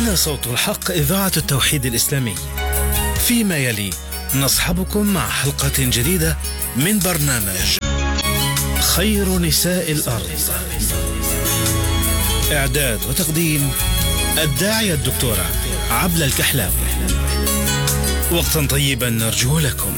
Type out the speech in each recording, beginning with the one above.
هنا صوت الحق إذاعة التوحيد الإسلامي فيما يلي نصحبكم مع حلقة جديدة من برنامج خير نساء الأرض إعداد وتقديم الداعية الدكتورة عبلة الكحلاوي وقتا طيبا نرجو لكم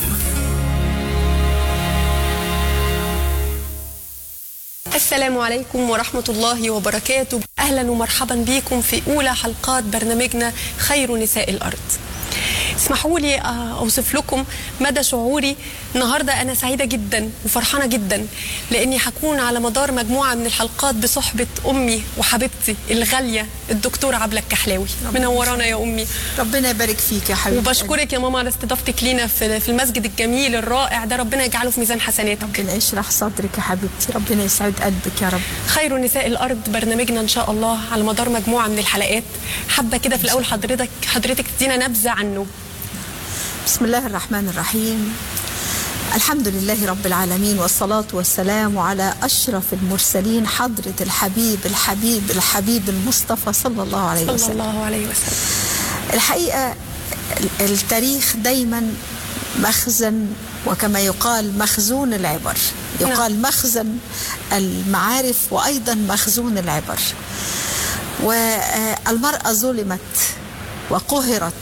السلام عليكم ورحمة الله وبركاته أهلا ومرحبا بكم في أولى حلقات برنامجنا خير نساء الأرض اسمحوا لي اوصف لكم مدى شعوري النهارده انا سعيده جدا وفرحانه جدا لاني هكون على مدار مجموعه من الحلقات بصحبه امي وحبيبتي الغاليه الدكتوره عبله الكحلاوي منورانا يا امي ربنا يبارك فيك يا حبيبتي وبشكرك يا ماما على استضافتك لينا في في المسجد الجميل الرائع ده ربنا يجعله في ميزان حسناتك ربنا يشرح صدرك يا حبيبتي ربنا يسعد قلبك يا رب خير نساء الارض برنامجنا ان شاء الله على مدار مجموعه من الحلقات حابه كده في الاول حضرتك حضرتك تدينا نبذه عنه بسم الله الرحمن الرحيم الحمد لله رب العالمين والصلاة والسلام على أشرف المرسلين حضرة الحبيب الحبيب الحبيب المصطفى صلى الله عليه وسلم صلى الله عليه وسلم الحقيقة التاريخ دايما مخزن وكما يقال مخزون العبر يقال مخزن المعارف وأيضا مخزون العبر والمرأة ظلمت وقهرت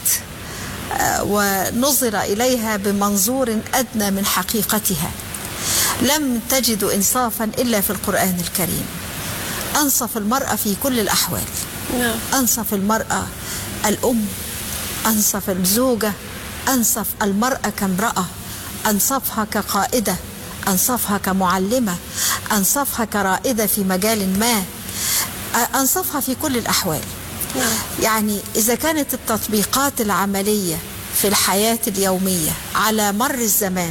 ونظر إليها بمنظور أدنى من حقيقتها لم تجد إنصافا إلا في القرآن الكريم أنصف المرأة في كل الأحوال أنصف المرأة الأم أنصف الزوجة أنصف المرأة كامرأة أنصفها كقائدة أنصفها كمعلمة أنصفها كرائدة في مجال ما أنصفها في كل الأحوال يعني إذا كانت التطبيقات العملية في الحياة اليومية على مر الزمان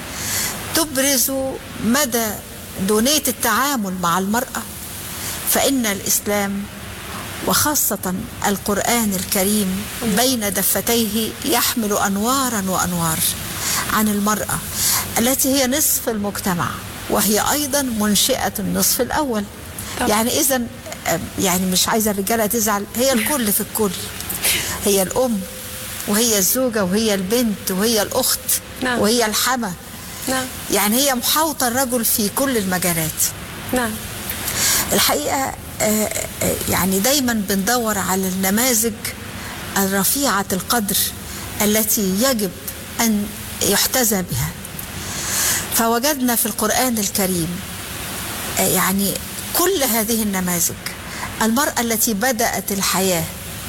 تبرز مدى دونية التعامل مع المرأة فإن الإسلام وخاصة القرآن الكريم بين دفتيه يحمل أنوارا وأنوار عن المرأة التي هي نصف المجتمع وهي أيضا منشئة النصف الأول يعني إذا يعني مش عايزه الرجاله تزعل هي الكل في الكل هي الام وهي الزوجه وهي البنت وهي الاخت نعم. وهي الحما نعم. يعني هي محاوطه الرجل في كل المجالات نعم الحقيقه يعني دايما بندور على النماذج الرفيعه القدر التي يجب ان يحتذى بها فوجدنا في القران الكريم يعني كل هذه النماذج المرأة التي بدأت الحياة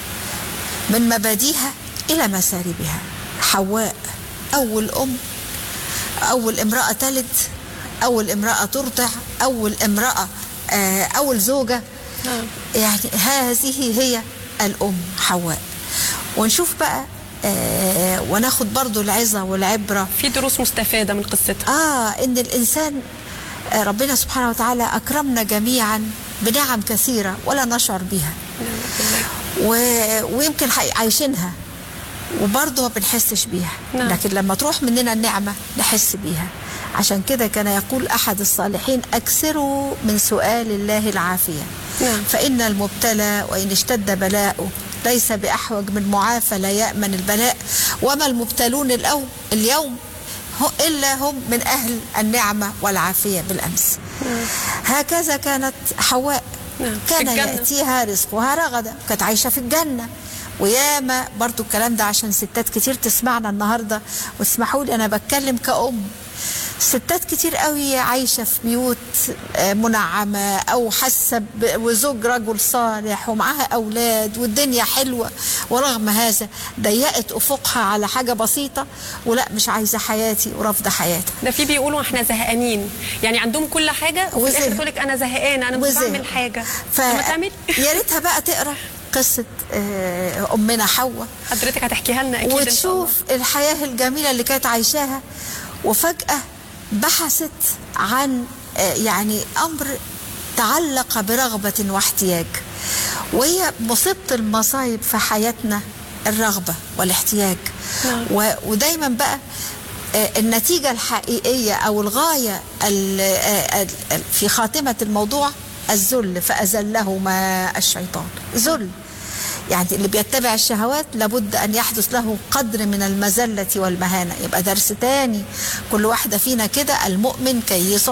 من مبادئها إلى مساربها حواء أول أم أول امرأة تلد أول امرأة ترضع أول امرأة أول زوجة يعني هذه هي الأم حواء ونشوف بقى وناخد برضو العظة والعبرة في دروس مستفادة من قصتها آه إن الإنسان ربنا سبحانه وتعالى أكرمنا جميعا بنعم كثيرة ولا نشعر بها و... ويمكن عايشينها وبرضه ما بنحسش بيها نعم. لكن لما تروح مننا النعمة نحس بيها عشان كده كان يقول أحد الصالحين أكثروا من سؤال الله العافية نعم. فإن المبتلى وإن اشتد بلاؤه ليس بأحوج من معافى لا يأمن البلاء وما المبتلون الأو اليوم إلا هم من أهل النعمة والعافية بالأمس نعم. هكذا كانت حواء نعم. كان يأتيها رزقها رغدا كانت عايشة في الجنة وياما برضو الكلام ده عشان ستات كتير تسمعنا النهاردة واسمحوا لي أنا بتكلم كأم ستات كتير قوي عايشة في بيوت منعمة أو حاسة وزوج رجل صالح ومعاها أولاد والدنيا حلوة ورغم هذا ضيقت أفقها على حاجة بسيطة ولا مش عايزة حياتي ورافضة حياتها ده في بيقولوا احنا زهقانين يعني عندهم كل حاجة وفي الآخر تقول لك أنا زهقانة أنا مش بعمل حاجة ف... يا ريتها بقى تقرا قصة أمنا حواء حضرتك هتحكيها لنا أكيد وتشوف الحياة الجميلة اللي كانت عايشاها وفجأة بحثت عن يعني أمر تعلق برغبة واحتياج وهي مصيبة المصايب في حياتنا الرغبة والاحتياج نعم. ودايما بقى النتيجة الحقيقية أو الغاية في خاتمة الموضوع الذل فأزلهما الشيطان ذل يعني اللي بيتبع الشهوات لابد أن يحدث له قدر من المذلة والمهانة يبقى درس تاني كل واحدة فينا كده المؤمن كيس